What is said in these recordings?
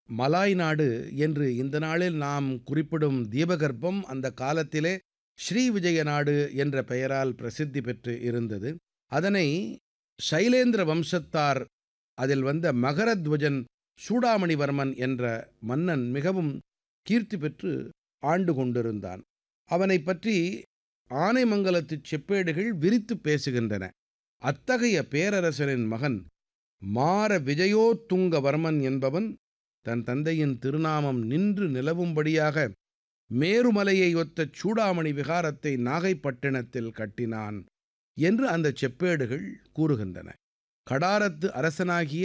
Malay நாடு என்று இந்த நாளில் நாம் குறிப்பிடும் தீபகற்பம் அந்த காலத்திலே ஸ்ரீ விஜய நாடு என்ற பெயரால் பிரசித்தி பெற்று இருந்தது அதனை சைலேந்திர வம்சத்தார் அதில் வந்த மகரத்வஜன் சூடாமணிவர்மன் என்ற மன்னன் மிகவும் கீர்த்தி பெற்று ஆண்டு கொண்டிருந்தான் அவனை பற்றி ஆனைமங்கலத்துச் செப்பேடுகள் விரித்து பேசுகின்றன அத்தகைய பேரரசரின் மகன் மார விஜயோத்துங்கவர்மன் என்பவன் தன் தந்தையின் திருநாமம் நின்று நிலவும்படியாக மேருமலையை ஒத்த சூடாமணி விகாரத்தை நாகைப்பட்டினத்தில் கட்டினான் என்று அந்த செப்பேடுகள் கூறுகின்றன கடாரத்து அரசனாகிய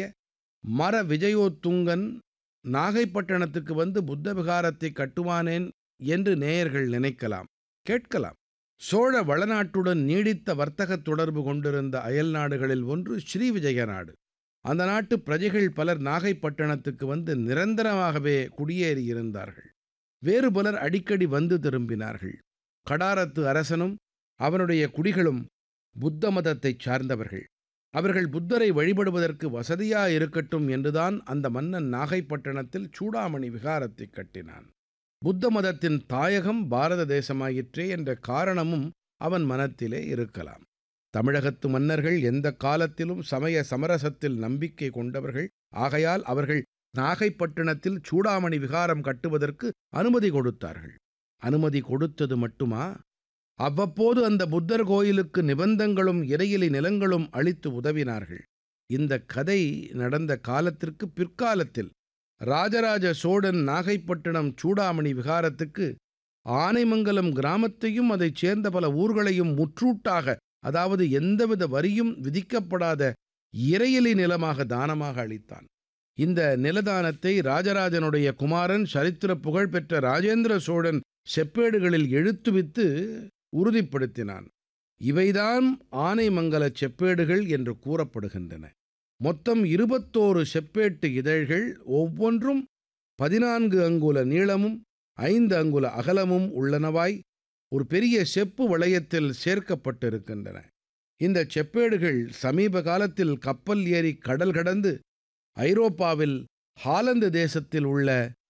மர விஜயோத்துங்கன் நாகைப்பட்டினத்துக்கு வந்து புத்த விகாரத்தை கட்டுவானேன் என்று நேயர்கள் நினைக்கலாம் கேட்கலாம் சோழ வளநாட்டுடன் நீடித்த வர்த்தக தொடர்பு கொண்டிருந்த அயல் நாடுகளில் ஒன்று ஸ்ரீவிஜய நாடு அந்த நாட்டு பிரஜைகள் பலர் நாகைப்பட்டினத்துக்கு வந்து நிரந்தரமாகவே குடியேறியிருந்தார்கள் வேறு பலர் அடிக்கடி வந்து திரும்பினார்கள் கடாரத்து அரசனும் அவனுடைய குடிகளும் புத்த மதத்தைச் சார்ந்தவர்கள் அவர்கள் புத்தரை வழிபடுவதற்கு வசதியா இருக்கட்டும் என்றுதான் அந்த மன்னன் நாகைப்பட்டினத்தில் சூடாமணி விகாரத்தை கட்டினான் புத்த மதத்தின் தாயகம் பாரத தேசமாயிற்றே என்ற காரணமும் அவன் மனத்திலே இருக்கலாம் தமிழகத்து மன்னர்கள் எந்த காலத்திலும் சமய சமரசத்தில் நம்பிக்கை கொண்டவர்கள் ஆகையால் அவர்கள் நாகைப்பட்டினத்தில் சூடாமணி விகாரம் கட்டுவதற்கு அனுமதி கொடுத்தார்கள் அனுமதி கொடுத்தது மட்டுமா அவ்வப்போது அந்த புத்தர் கோயிலுக்கு நிபந்தங்களும் இறையிலி நிலங்களும் அளித்து உதவினார்கள் இந்த கதை நடந்த காலத்திற்கு பிற்காலத்தில் ராஜராஜ சோழன் நாகைப்பட்டினம் சூடாமணி விகாரத்துக்கு ஆனைமங்கலம் கிராமத்தையும் அதைச் சேர்ந்த பல ஊர்களையும் முற்றூட்டாக அதாவது எந்தவித வரியும் விதிக்கப்படாத இறையிலி நிலமாக தானமாக அளித்தான் இந்த நிலதானத்தை ராஜராஜனுடைய குமாரன் சரித்திர புகழ்பெற்ற ராஜேந்திர சோழன் செப்பேடுகளில் எழுத்துவித்து உறுதிப்படுத்தினான் இவைதான் ஆனைமங்கல செப்பேடுகள் என்று கூறப்படுகின்றன மொத்தம் இருபத்தோரு செப்பேட்டு இதழ்கள் ஒவ்வொன்றும் பதினான்கு அங்குல நீளமும் ஐந்து அங்குல அகலமும் உள்ளனவாய் ஒரு பெரிய செப்பு வளையத்தில் சேர்க்கப்பட்டிருக்கின்றன இந்த செப்பேடுகள் சமீப காலத்தில் கப்பல் ஏறி கடல் கடந்து ஐரோப்பாவில் ஹாலந்து தேசத்தில் உள்ள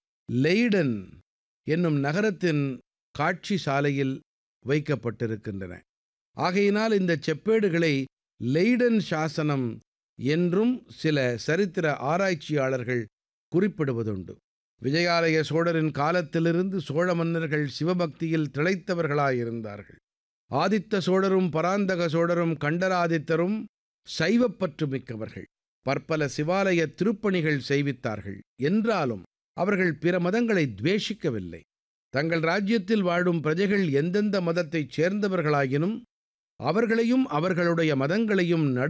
லெய்டன் என்னும் நகரத்தின் காட்சி சாலையில் வைக்கப்பட்டிருக்கின்றன ஆகையினால் இந்த செப்பேடுகளை லெய்டன் சாசனம் என்றும் சில சரித்திர ஆராய்ச்சியாளர்கள் குறிப்பிடுவதுண்டு விஜயாலய சோழரின் காலத்திலிருந்து சோழ மன்னர்கள் சிவபக்தியில் திளைத்தவர்களாயிருந்தார்கள் ஆதித்த சோழரும் பராந்தக சோழரும் கண்டராதித்தரும் சைவப்பற்று மிக்கவர்கள் பற்பல சிவாலய திருப்பணிகள் செய்வித்தார்கள் என்றாலும் அவர்கள் பிற மதங்களை துவேஷிக்கவில்லை தங்கள் ராஜ்யத்தில் வாழும் பிரஜைகள் எந்தெந்த மதத்தைச் சேர்ந்தவர்களாயினும் அவர்களையும் அவர்களுடைய மதங்களையும் நடு